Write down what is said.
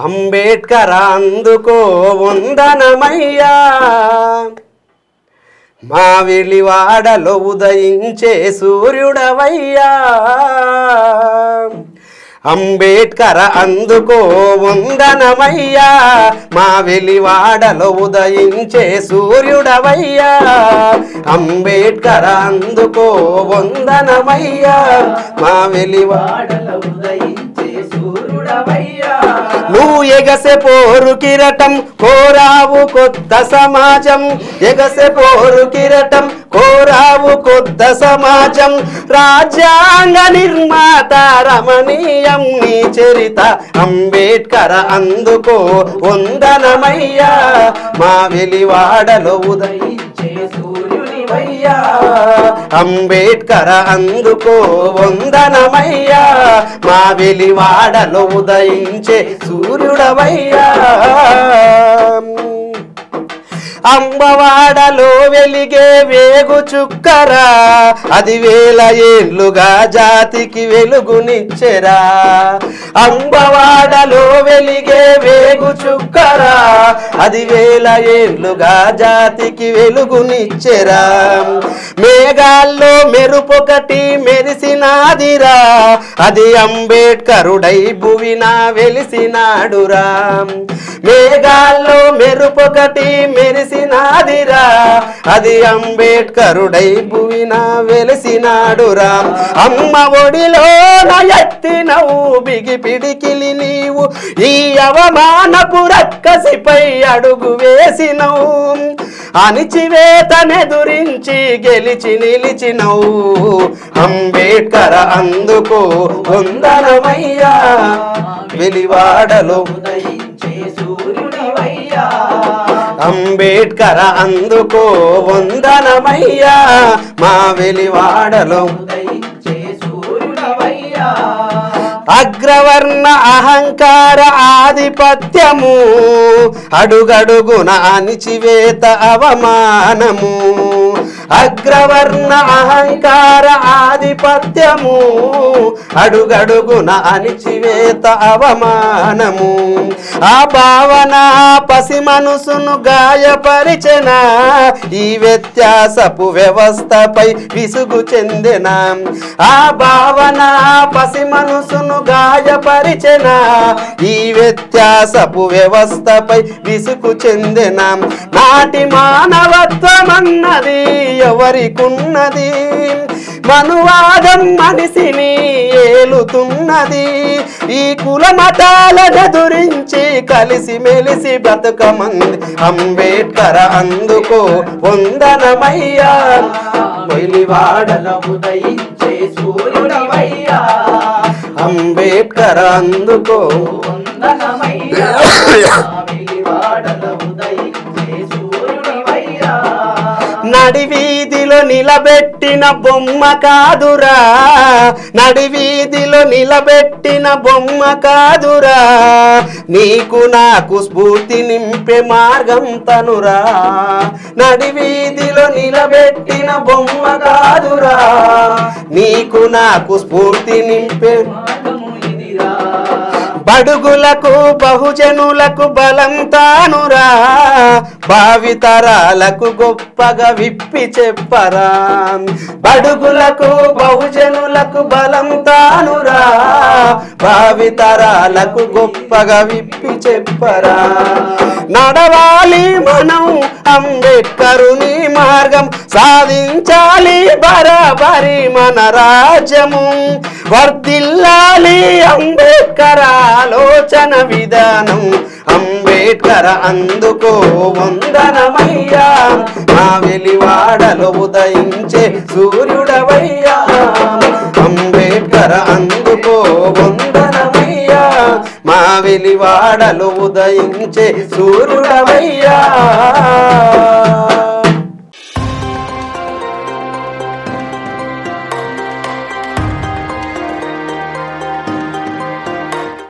అంబేద్కర్ అందుకో వందనమయ్యా మా వెలివాడలో ఉదయించే సూర్యుడవయ్యా అంబేద్కర్ అందుకో వందనమయ్యా మా వెలివాడలో ఉదయించే సూర్యుడవయ్యా అంబేద్కర్ అందుకో వందనమయ్యా మా వెలివా వాడల ఉదయించే సూర్యుడవయ్యా నువ్వు ఎగసె పోరు కిరటం కోరావు కొత్త సమాజం ఎగసె పోరు కిరటం కోరావు కొత్త సమాజం రాజ్యాంగ నిర్మాత రమణీయం నీ చరిత అంబేద్కర్ అందుకో వందనమయ్యా మా వెలివాడలో ఉదయం ఉదయించే సూర్యునివయ్యా అంబేద్కర్ అందుకో వందనమయ్యా మా వెలివాడలో ఉదయించే సూర్యుడవయ్యా అంబవాడలో వెలిగే వేగు చుక్కరా అది వేల ఏళ్ళుగా జాతికి వెలుగునిచ్చెరా అంబవాడలో వెలిగే వేగు చుక్కరా అది వేల ఏళ్ళుగా జాతికి వెలుగునిచ్చెరా మేఘాల్లో మెరుపొకటి మెరిసినాదిరా అది అంబేడ్కరుడై భువిన వెలిసినాడురా మేఘాల్లో మెరుపొకటి మెరిసినాదిరా అది అంబేడ్కరుడై భువిన వెలిసినాడురా అమ్మ ఒడిలో ఎత్తినవు బిగి పిడికిలి నీవు ఈ అవమానపు రక్కసిపై అడుగు వేసినవు అణిచివేతనెదురించి గెలిచి నిలిచినవు అంబేడ్కర్ అందుకో వందనమయ్యా వెలివాడలో ఉదయించే సూర్యునివయ్యా అంబేడ్కర్ అందుకో వందనమయ్యా మా వెలివాడలో ఉదయించే సూర్యునివయ్యా అగ్రవర్ణ అహంకార ఆధిపత్యము అడుగడుగున అణిచివేత అవమానము అగ్రవర్ణ అహంకార ఆధిపత్యము అడుగడుగున అణిచివేత అవమానము ఆ భావన పసి మనసును గాయపరిచెన ఈ వ్యత్యాసపు వ్యవస్థపై విసుగు చెందిన ఆ భావన పసి మనసును గాయపరిచెన ఈ వ్యత్యాసపు వ్యవస్థపై విసుగు చెందిన నాటి మానవత్వమన్నది ఎవరికున్నది మనువాదం మనిషిని ఏలుతున్నది ఈ కుల మతాలను ఎదురించి కలిసి మెలిసి బ్రతకమంది అంబేద్కర్ అందుకో వందనమయ్యా వెలివాడల వాడల ఉదయించే సూర్యునివయ్యా అంబేద్కర్ అందుకో వందనమయ్యా వెలివాడల ఉదయించే సూర్యునివయ్యా నడివీధిలో నిలబెట్టిన బొమ్మ కాదురా నడివీధిలో నిలబెట్టిన బొమ్మ కాదురా నీకు నాకు స్ఫూర్తి నింపే మార్గం తనురా నడివీధిలో నిలబెట్టిన బొమ్మ కాదురా నీకు నాకు స్ఫూర్తి నింపే మార్గము ఇదిరా బడుగులకు బహుజనులకు బలం తానురా భావితరాలకు గొప్పగా విప్పి చెప్పరా బడుగులకు బహుజనులకు బలం తానురా భావితరాలకు గొప్పగా విప్పి చెప్పరా నడవాలి మనం అంబేద్కరుని మార్గం సాధించాలి బరాబరి మన రాజ్యము వర్ధిల్లాలి అంబేద్కర్ ఆలోచన విధానం అంబేద్కర్ అందుకో వందనమయ్యా మా వెలివాడలో ఉదయించే సూర్యుడవయ్యా అంబేద్కర్ అందుకో వందనమయ్యా మా వెలివాడలో ఉదయించే సూర్యుడవయ్యా